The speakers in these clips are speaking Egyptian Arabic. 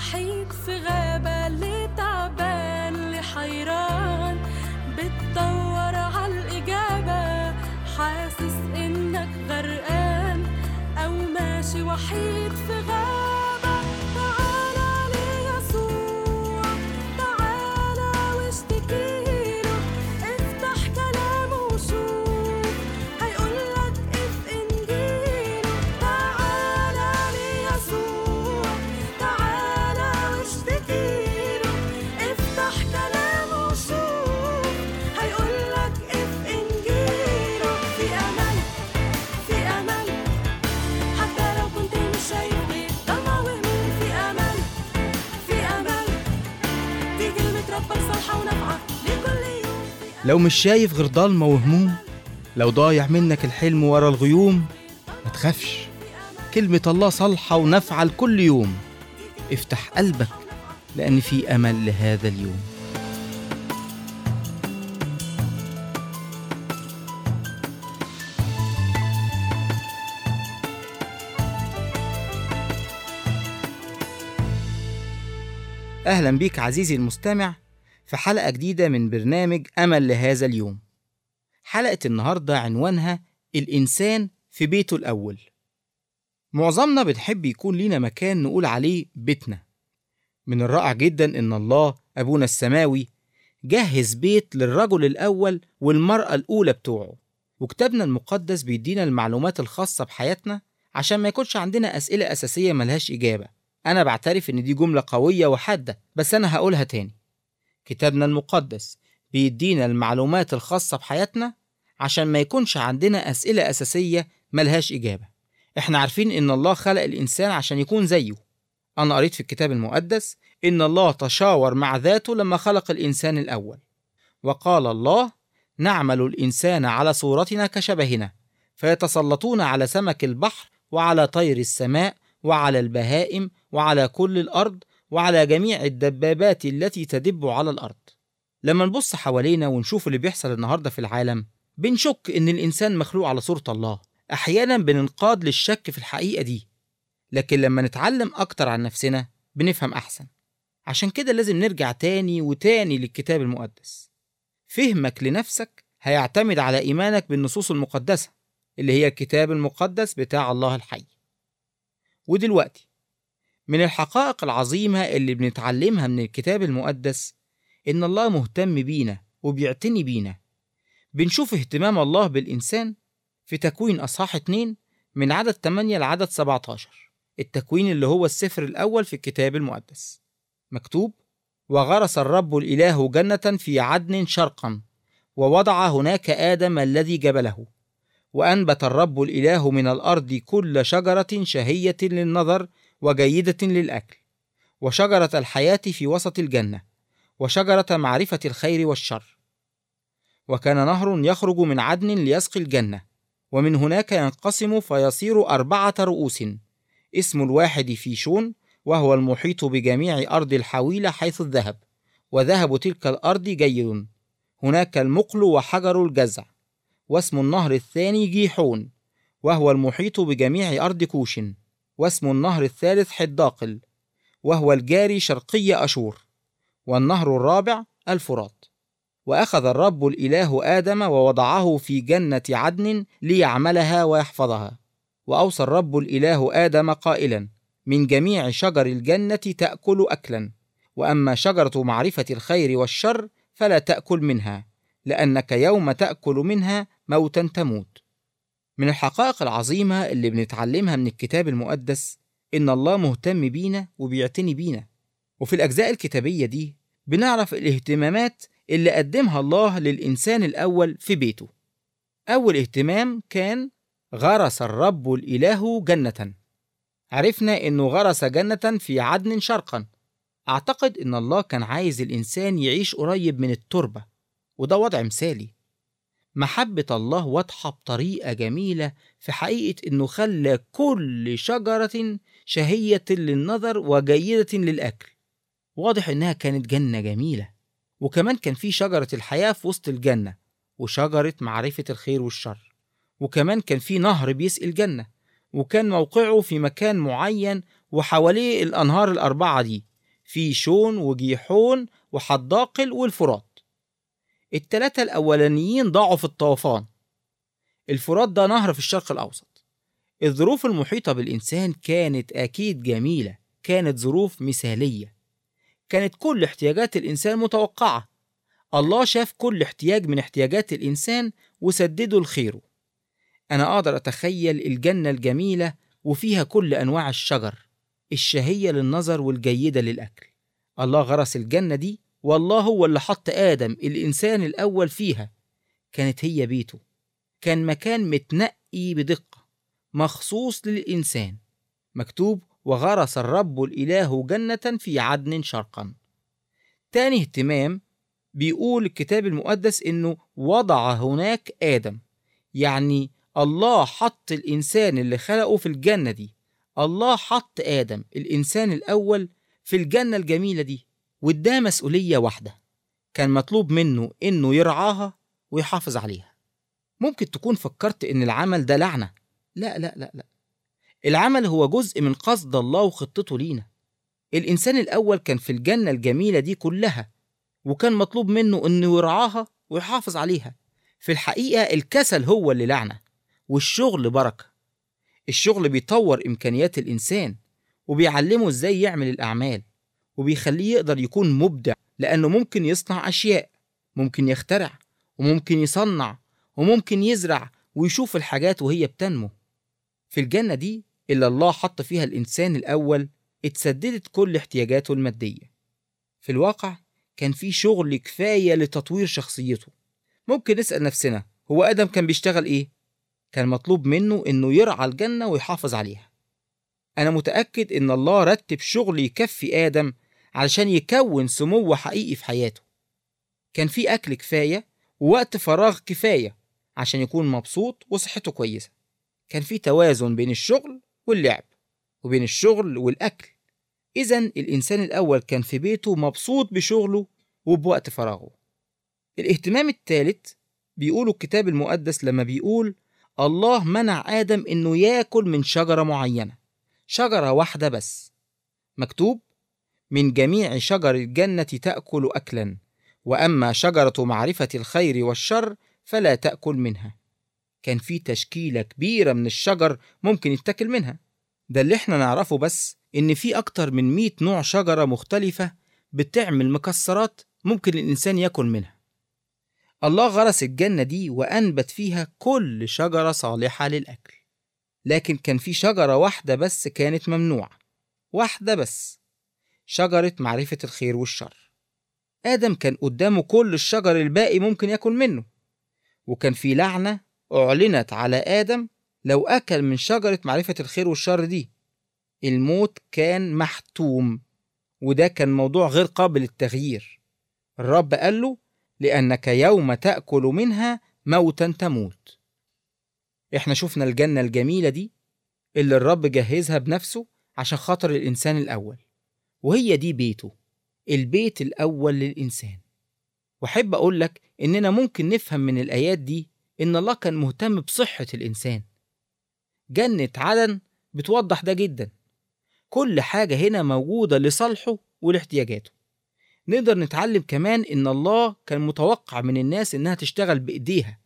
وحيد في غابة اللي تعبان اللي حيران بتدور عالإجابة حاسس إنك غرقان أو ماشي وحيد في غابة تعالى ليسوع تعالى واشتكيله افتح كلامه وشوف هيقولك اف انجيله تعالى ليسوع تعالى واشتكيله افتح كلامه وشوف هيقولك اف انجيله في امل في امل حتى لو كنت مش شايف غير ضلمة وهموم في امل في امل دي كلمة ربك صالحة ونافعة لكل يوم لو مش شايف غير ضلمة وهموم لو ضايع منك الحلم ورا الغيوم ما تخافش كلمة الله صالحة ونافعة لكل يوم افتح قلبك لأن في أمل لهذا اليوم أهلا بيك عزيزي المستمع في حلقة جديدة من برنامج أمل لهذا اليوم. حلقة النهاردة عنوانها الإنسان في بيته الأول. معظمنا بنحب يكون لينا مكان نقول عليه بيتنا. من الرائع جدا إن الله أبونا السماوي جهز بيت للرجل الأول والمرأة الأولى بتوعه. وكتابنا المقدس بيدينا المعلومات الخاصة بحياتنا عشان ما يكونش عندنا أسئلة أساسية ملهاش إجابة. أنا بعترف إن دي جملة قوية وحادة بس أنا هقولها تاني. كتابنا المقدس بيدينا المعلومات الخاصة بحياتنا عشان ما يكونش عندنا أسئلة أساسية ملهاش إجابة إحنا عارفين إن الله خلق الإنسان عشان يكون زيه أنا قريت في الكتاب المقدس إن الله تشاور مع ذاته لما خلق الإنسان الأول وقال الله نعمل الإنسان على صورتنا كشبهنا فيتسلطون على سمك البحر وعلى طير السماء وعلى البهائم وعلى كل الأرض وعلى جميع الدبابات التي تدب على الأرض. لما نبص حوالينا ونشوف اللي بيحصل النهارده في العالم، بنشك إن الإنسان مخلوق على صورة الله. أحيانا بننقاد للشك في الحقيقة دي. لكن لما نتعلم أكتر عن نفسنا بنفهم أحسن. عشان كده لازم نرجع تاني وتاني للكتاب المقدس. فهمك لنفسك هيعتمد على إيمانك بالنصوص المقدسة اللي هي الكتاب المقدس بتاع الله الحي. ودلوقتي من الحقائق العظيمة اللي بنتعلمها من الكتاب المقدس إن الله مهتم بينا وبيعتني بينا. بنشوف اهتمام الله بالإنسان في تكوين أصحاح 2 من عدد 8 لعدد 17 التكوين اللي هو السفر الأول في الكتاب المقدس. مكتوب: وغرس الرب الإله جنة في عدن شرقا ووضع هناك آدم الذي جبله وأنبت الرب الإله من الأرض كل شجرة شهية للنظر وجيدة للأكل وشجرة الحياة في وسط الجنة وشجرة معرفة الخير والشر وكان نهر يخرج من عدن ليسقي الجنة ومن هناك ينقسم فيصير أربعة رؤوس اسم الواحد فيشون وهو المحيط بجميع أرض الحويلة حيث الذهب وذهب تلك الأرض جيد هناك المقل وحجر الجزع واسم النهر الثاني جيحون وهو المحيط بجميع أرض كوش واسم النهر الثالث حداقل وهو الجاري شرقي أشور والنهر الرابع الفرات وأخذ الرب الإله آدم ووضعه في جنة عدن ليعملها ويحفظها وأوصى الرب الإله آدم قائلا من جميع شجر الجنة تأكل أكلا وأما شجرة معرفة الخير والشر فلا تأكل منها لأنك يوم تأكل منها موتا تموت من الحقائق العظيمة اللي بنتعلمها من الكتاب المقدس إن الله مهتم بينا وبيعتني بينا وفي الأجزاء الكتابية دي بنعرف الاهتمامات اللي قدمها الله للإنسان الأول في بيته أول اهتمام كان غرس الرب الإله جنة عرفنا إنه غرس جنة في عدن شرقا أعتقد إن الله كان عايز الإنسان يعيش قريب من التربة وده وضع مثالي محبة الله واضحة بطريقة جميلة في حقيقة إنه خلى كل شجرة شهية للنظر وجيدة للأكل واضح إنها كانت جنة جميلة وكمان كان في شجرة الحياة في وسط الجنة وشجرة معرفة الخير والشر وكمان كان في نهر بيسقي الجنة وكان موقعه في مكان معين وحواليه الأنهار الأربعة دي في شون وجيحون وحداقل والفرات التلاتة الأولانيين ضاعوا في الطوفان الفرات ده نهر في الشرق الأوسط الظروف المحيطة بالإنسان كانت أكيد جميلة كانت ظروف مثالية كانت كل احتياجات الإنسان متوقعة الله شاف كل احتياج من احتياجات الإنسان وسدده لخيره أنا أقدر أتخيل الجنة الجميلة وفيها كل أنواع الشجر الشهية للنظر والجيدة للأكل الله غرس الجنة دي والله هو اللي حط آدم الإنسان الأول فيها كانت هي بيته كان مكان متنقي بدقة مخصوص للإنسان مكتوب وغرس الرب الإله جنة في عدن شرقا تاني اهتمام بيقول الكتاب المقدس إنه وضع هناك آدم يعني الله حط الإنسان اللي خلقه في الجنة دي الله حط آدم الإنسان الأول في الجنة الجميلة دي واداه مسؤولية واحدة كان مطلوب منه إنه يرعاها ويحافظ عليها ممكن تكون فكرت إن العمل ده لعنة لا لا لا لا العمل هو جزء من قصد الله وخطته لينا الإنسان الأول كان في الجنة الجميلة دي كلها وكان مطلوب منه إنه يرعاها ويحافظ عليها في الحقيقة الكسل هو اللي لعنة والشغل بركة الشغل بيطور إمكانيات الإنسان وبيعلمه إزاي يعمل الأعمال وبيخليه يقدر يكون مبدع لأنه ممكن يصنع أشياء ممكن يخترع وممكن يصنع وممكن يزرع ويشوف الحاجات وهي بتنمو في الجنة دي اللي الله حط فيها الإنسان الأول اتسددت كل احتياجاته المادية في الواقع كان في شغل كفاية لتطوير شخصيته ممكن نسأل نفسنا هو آدم كان بيشتغل إيه؟ كان مطلوب منه إنه يرعى الجنة ويحافظ عليها أنا متأكد إن الله رتب شغل يكفي آدم علشان يكون سمو حقيقي في حياته كان في أكل كفاية ووقت فراغ كفاية عشان يكون مبسوط وصحته كويسة كان في توازن بين الشغل واللعب وبين الشغل والأكل إذا الإنسان الأول كان في بيته مبسوط بشغله وبوقت فراغه الاهتمام الثالث بيقوله الكتاب المقدس لما بيقول الله منع آدم إنه ياكل من شجرة معينة شجرة واحدة بس مكتوب من جميع شجر الجنة تأكل أكلا وأما شجرة معرفة الخير والشر فلا تأكل منها كان في تشكيلة كبيرة من الشجر ممكن يتاكل منها ده اللي احنا نعرفه بس إن في أكتر من 100 نوع شجرة مختلفة بتعمل مكسرات ممكن الإنسان ياكل منها الله غرس الجنة دي وأنبت فيها كل شجرة صالحة للأكل لكن كان في شجرة واحدة بس كانت ممنوعة واحدة بس شجرة معرفة الخير والشر آدم كان قدامه كل الشجر الباقي ممكن ياكل منه وكان في لعنة أعلنت على آدم لو أكل من شجرة معرفة الخير والشر دي الموت كان محتوم وده كان موضوع غير قابل للتغيير الرب قال له لأنك يوم تأكل منها موتا تموت احنا شفنا الجنة الجميلة دي اللي الرب جهزها بنفسه عشان خاطر الإنسان الأول وهي دي بيته البيت الأول للإنسان وأحب أقول لك إننا ممكن نفهم من الآيات دي إن الله كان مهتم بصحة الإنسان جنة عدن بتوضح ده جدا كل حاجة هنا موجودة لصالحه ولاحتياجاته نقدر نتعلم كمان إن الله كان متوقع من الناس إنها تشتغل بإيديها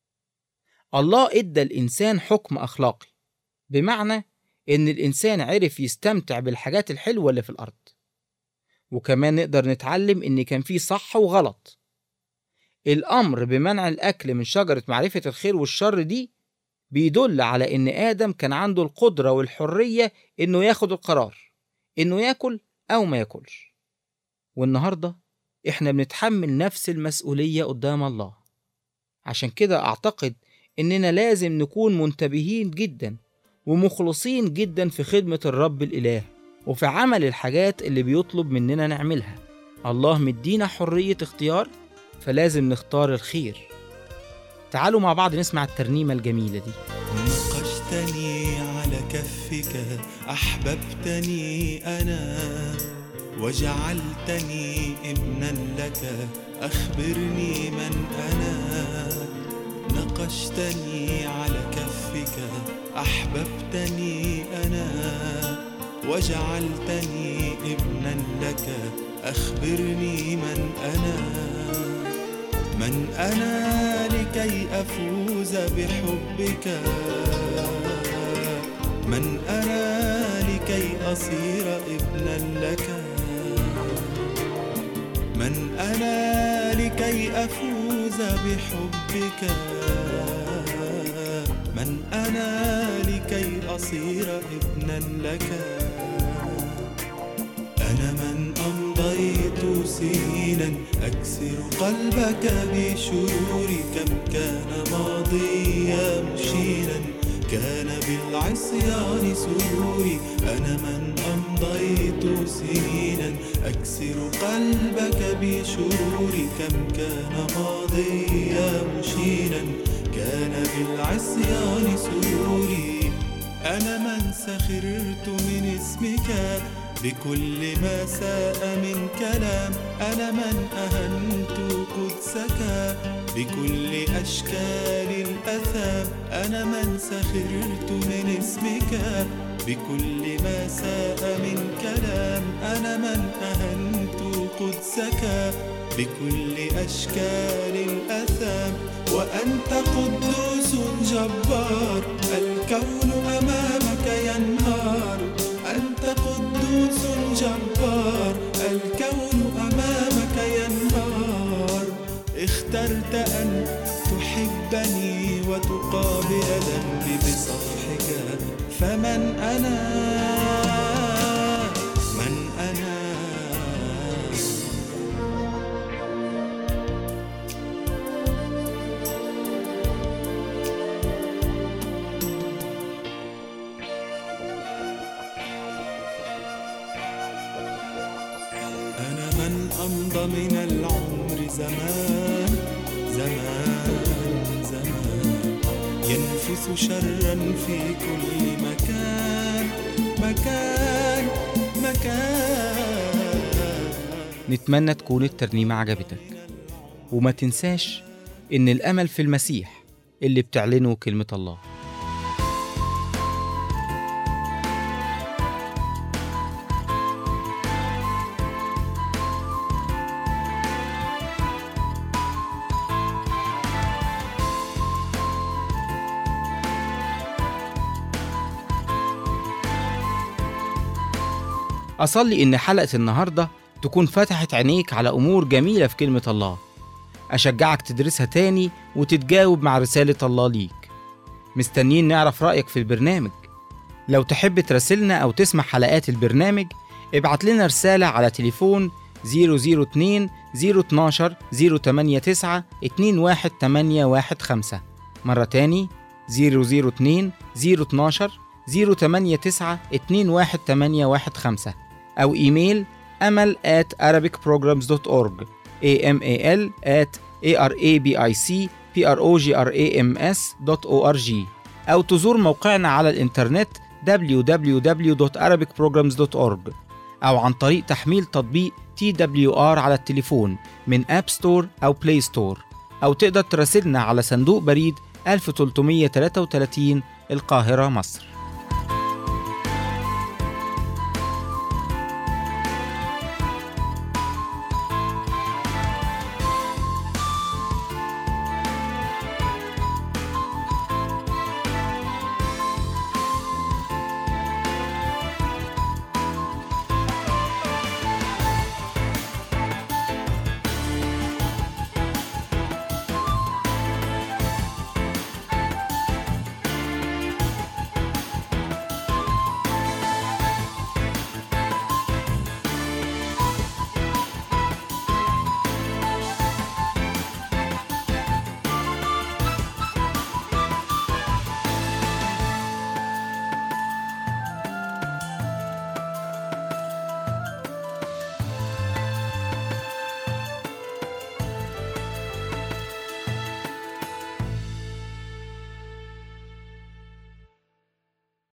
الله إدى الإنسان حكم أخلاقي بمعنى إن الإنسان عرف يستمتع بالحاجات الحلوة اللي في الأرض وكمان نقدر نتعلم إن كان في صح وغلط الأمر بمنع الأكل من شجرة معرفة الخير والشر دي بيدل على إن آدم كان عنده القدرة والحرية إنه ياخد القرار إنه ياكل أو ما ياكلش والنهاردة إحنا بنتحمل نفس المسؤولية قدام الله عشان كده أعتقد إننا لازم نكون منتبهين جدا ومخلصين جدا في خدمة الرب الإله وفي عمل الحاجات اللي بيطلب مننا نعملها الله مدينا حرية اختيار فلازم نختار الخير تعالوا مع بعض نسمع الترنيمة الجميلة دي نقشتني على كفك أحببتني أنا وجعلتني ابنا لك أخبرني من أنا نقشتني على كفك أحببتني أنا وجعلتني ابنا لك أخبرني من أنا من أنا لكي أفوز بحبك من أنا لكي أصير ابنا لك من أنا لكي أفوز بحبك من أنا لكي أصير ابنا لك أنا من أمضيت سنينا أكسر قلبك بشروري كم كان ماضيا مشينا كان بالعصيان سروري أنا من أمضيت سنينا أكسر قلبك بشروري كم كان ماضيا مشينا كان بالعصيان سروري أنا من سخرت من اسمك بكل ما ساء من كلام أنا من أهنت قدسك بكل أشكال الأثام أنا من سخرت من اسمك بكل ما ساء من كلام أنا من أهنت قدسك بكل أشكال الأثام وأنت قدوس جبار الكون أمامك ينهار أنت قدوس جبار الكون أمامك ينهار اخترت أن تحبني وتقابل ذنبي بصفحك فمن أنا من أنا أنا من أمضى من العمر زمان زمان زمان ينفث شرا في كل مكان مكان مكان نتمنى تكون الترنيمة عجبتك وما تنساش إن الأمل في المسيح اللي بتعلنه كلمة الله أصلي إن حلقة النهاردة تكون فتحت عينيك على أمور جميلة في كلمة الله أشجعك تدرسها تاني وتتجاوب مع رسالة الله ليك مستنيين نعرف رأيك في البرنامج لو تحب تراسلنا أو تسمع حلقات البرنامج ابعت لنا رسالة على تليفون 002 012 089 21815 مرة تاني 002 012 089 21815 أو إيميل أمل at arabicprograms.org amal at arabicprograms.org أو تزور موقعنا على الإنترنت www.arabicprograms.org أو عن طريق تحميل تطبيق TWR على التليفون من أب ستور أو بلاي ستور أو تقدر تراسلنا على صندوق بريد 1333 القاهرة مصر